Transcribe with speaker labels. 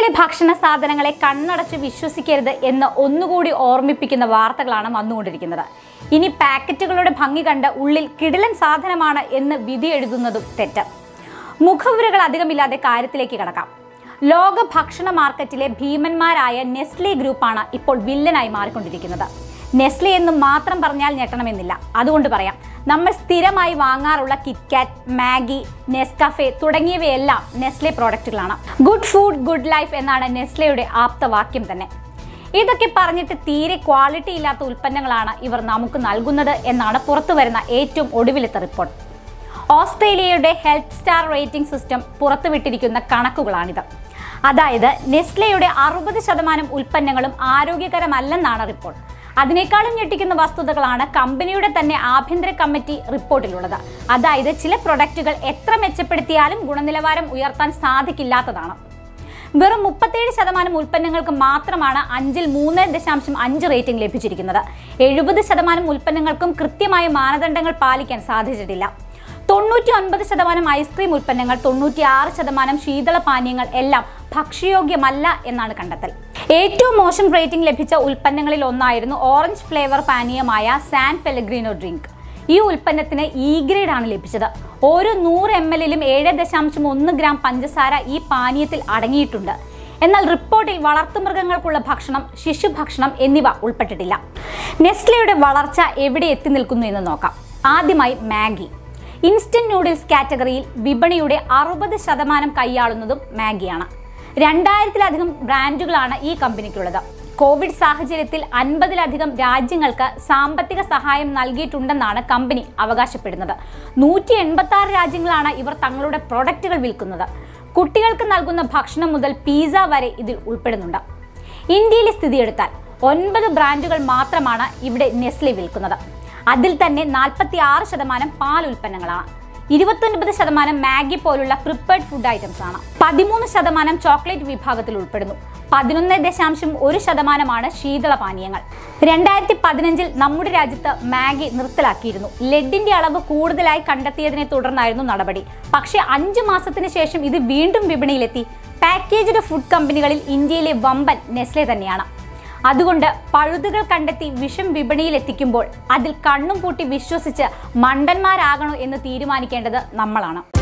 Speaker 1: ഭക്ഷണ സാധനങ്ങളെ കണ്ണടച്ച് വിശ്വസിക്കരുത് എന്ന് ഒന്നുകൂടി ഓർമ്മിപ്പിക്കുന്ന വാർത്തകളാണ് വന്നുകൊണ്ടിരിക്കുന്നത് ഇനി പാക്കറ്റുകളുടെ ഭംഗി കണ്ട് ഉള്ളിൽ കിടിലൻ സാധനമാണ് എന്ന് വിധി എഴുതുന്നതും തെറ്റ് മുഖവുരകൾ അധികമില്ലാതെ കാര്യത്തിലേക്ക് കടക്കാം ലോക ഭക്ഷണ മാർക്കറ്റിലെ ഭീമന്മാരായ നെസ്ലെ ഗ്രൂപ്പാണ് ഇപ്പോൾ വില്ലനായി മാറിക്കൊണ്ടിരിക്കുന്നത് നെസ്ലെ എന്ന് മാത്രം പറഞ്ഞാൽ ഞെട്ടണമെന്നില്ല അതുകൊണ്ട് പറയാം നമ്മൾ സ്ഥിരമായി വാങ്ങാറുള്ള കിറ്റ്കാറ്റ് മാഗി നെസ്കഫെ തുടങ്ങിയവയെല്ലാം നെസ്ലെ പ്രോഡക്റ്റുകളാണ് ഗുഡ് ഫുഡ് ഗുഡ് ലൈഫ് എന്നാണ് നെസ്ലെയുടെ ആപ്തവാക്യം തന്നെ ഇതൊക്കെ പറഞ്ഞിട്ട് തീരെ ക്വാളിറ്റി ഇല്ലാത്ത ഉൽപ്പന്നങ്ങളാണ് ഇവർ നമുക്ക് നൽകുന്നത് എന്നാണ് പുറത്തു വരുന്ന ഏറ്റവും ഒടുവിലത്തെ റിപ്പോർട്ട് ഓസ്ട്രേലിയയുടെ ഹെൽത്ത് സ്റ്റാർ റേറ്റിംഗ് സിസ്റ്റം പുറത്തുവിട്ടിരിക്കുന്ന കണക്കുകളാണിത് അതായത് നെസ്ലയുടെ അറുപത് ശതമാനം ഉൽപ്പന്നങ്ങളും ആരോഗ്യകരമല്ലെന്നാണ് റിപ്പോർട്ട് അതിനേക്കാളും ഞെട്ടിക്കുന്ന വസ്തുതകളാണ് കമ്പനിയുടെ തന്നെ ആഭ്യന്തര കമ്മിറ്റി റിപ്പോർട്ടിലുള്ളത് അതായത് ചില പ്രൊഡക്റ്റുകൾ എത്ര മെച്ചപ്പെടുത്തിയാലും ഗുണനിലവാരം ഉയർത്താൻ സാധിക്കില്ലാത്തതാണ് വെറും മുപ്പത്തേഴ് ശതമാനം ഉൽപ്പന്നങ്ങൾക്ക് മാത്രമാണ് അഞ്ചിൽ മൂന്ന് ദശാംശം അഞ്ച് റേറ്റിംഗ് ലഭിച്ചിരിക്കുന്നത് എഴുപത് ശതമാനം ഉൽപ്പന്നങ്ങൾക്കും കൃത്യമായ മാനദണ്ഡങ്ങൾ പാലിക്കാൻ സാധിച്ചിട്ടില്ല തൊണ്ണൂറ്റി ഒൻപത് ശതമാനം ഐസ്ക്രീം ഉൽപ്പന്നങ്ങൾ തൊണ്ണൂറ്റി ആറ് ശതമാനം ശീതള പാനീയങ്ങൾ എല്ലാം ഭക്ഷ്യയോഗ്യമല്ല എന്നാണ് കണ്ടെത്തൽ ഏറ്റവും മോശം റേറ്റിംഗ് ലഭിച്ച ഉൽപ്പന്നങ്ങളിൽ ഒന്നായിരുന്നു ഓറഞ്ച് ഫ്ലേവർ പാനീയമായ സാൻ പെലഗ്രീനോ ഡ്രിങ്ക് ഈ ഉൽപ്പന്നത്തിന് ഇ ഗ്രേഡ് ആണ് ലഭിച്ചത് ഓരോ നൂറ് എം എല്ലിലും ഏഴ് ദശാംശം ഒന്ന് ഗ്രാം പഞ്ചസാര ഈ പാനീയത്തിൽ അടങ്ങിയിട്ടുണ്ട് എന്നാൽ റിപ്പോർട്ടിൽ വളർത്തുമൃഗങ്ങൾക്കുള്ള ഭക്ഷണം ശിശുഭക്ഷണം എന്നിവ ഉൾപ്പെട്ടിട്ടില്ല നെസ്ലയുടെ വളർച്ച എവിടെ എത്തി നിൽക്കുന്നു എന്ന് നോക്കാം ആദ്യമായി മാഗി ഇൻസ്റ്റന്റ് നൂഡിൽസ് കാറ്റഗറിയിൽ വിപണിയുടെ അറുപത് ശതമാനം കൈയാളുന്നതും മാഗിയാണ് രണ്ടായിരത്തിലധികം ബ്രാൻഡുകളാണ് ഈ കമ്പനിക്കുള്ളത് കോവിഡ് സാഹചര്യത്തിൽ അൻപതിലധികം രാജ്യങ്ങൾക്ക് സാമ്പത്തിക സഹായം നൽകിയിട്ടുണ്ടെന്നാണ് കമ്പനി അവകാശപ്പെടുന്നത് നൂറ്റി എൺപത്തി ആറ് രാജ്യങ്ങളാണ് ഇവർ തങ്ങളുടെ പ്രൊഡക്റ്റുകൾ വിൽക്കുന്നത് കുട്ടികൾക്ക് നൽകുന്ന ഭക്ഷണം മുതൽ പിസ്സ വരെ ഇതിൽ ഉൾപ്പെടുന്നുണ്ട് ഇന്ത്യയിലെ സ്ഥിതിയെടുത്താൽ ഒൻപത് ബ്രാൻഡുകൾ മാത്രമാണ് ഇവിടെ നെസ്ലെ വിൽക്കുന്നത് അതിൽ തന്നെ നാൽപ്പത്തി ആറ് ശതമാനം പാൽ ഉൽപ്പന്നങ്ങളാണ് ഇരുപത്തൊൻപത് ശതമാനം മാഗി പോലുള്ള പ്രിപ്പേർഡ് ഫുഡ് ഐറ്റംസ് ആണ് പതിമൂന്ന് ശതമാനം ചോക്ലേറ്റ് വിഭാഗത്തിൽ ഉൾപ്പെടുന്നു പതിനൊന്ന് ദശാംശം ഒരു ശതമാനമാണ് ശീതള പാനീയങ്ങൾ രണ്ടായിരത്തി പതിനഞ്ചിൽ നമ്മുടെ രാജ്യത്ത് മാഗി നിർത്തലാക്കിയിരുന്നു ലെഡിന്റെ അളവ് കൂടുതലായി കണ്ടെത്തിയതിനെ തുടർന്നായിരുന്നു നടപടി പക്ഷേ അഞ്ചു മാസത്തിന് ശേഷം ഇത് വീണ്ടും വിപണിയിലെത്തി പാക്കേജ്ഡ് ഫുഡ് കമ്പനികളിൽ ഇന്ത്യയിലെ വമ്പൻ നെസ്ലെ തന്നെയാണ് അതുകൊണ്ട് പഴുതുകൾ കണ്ടെത്തി വിഷം വിപണിയിൽ എത്തിക്കുമ്പോൾ അതിൽ കണ്ണും പൂട്ടി വിശ്വസിച്ച് മണ്ടന്മാരാകണോ എന്ന് തീരുമാനിക്കേണ്ടത് നമ്മളാണ്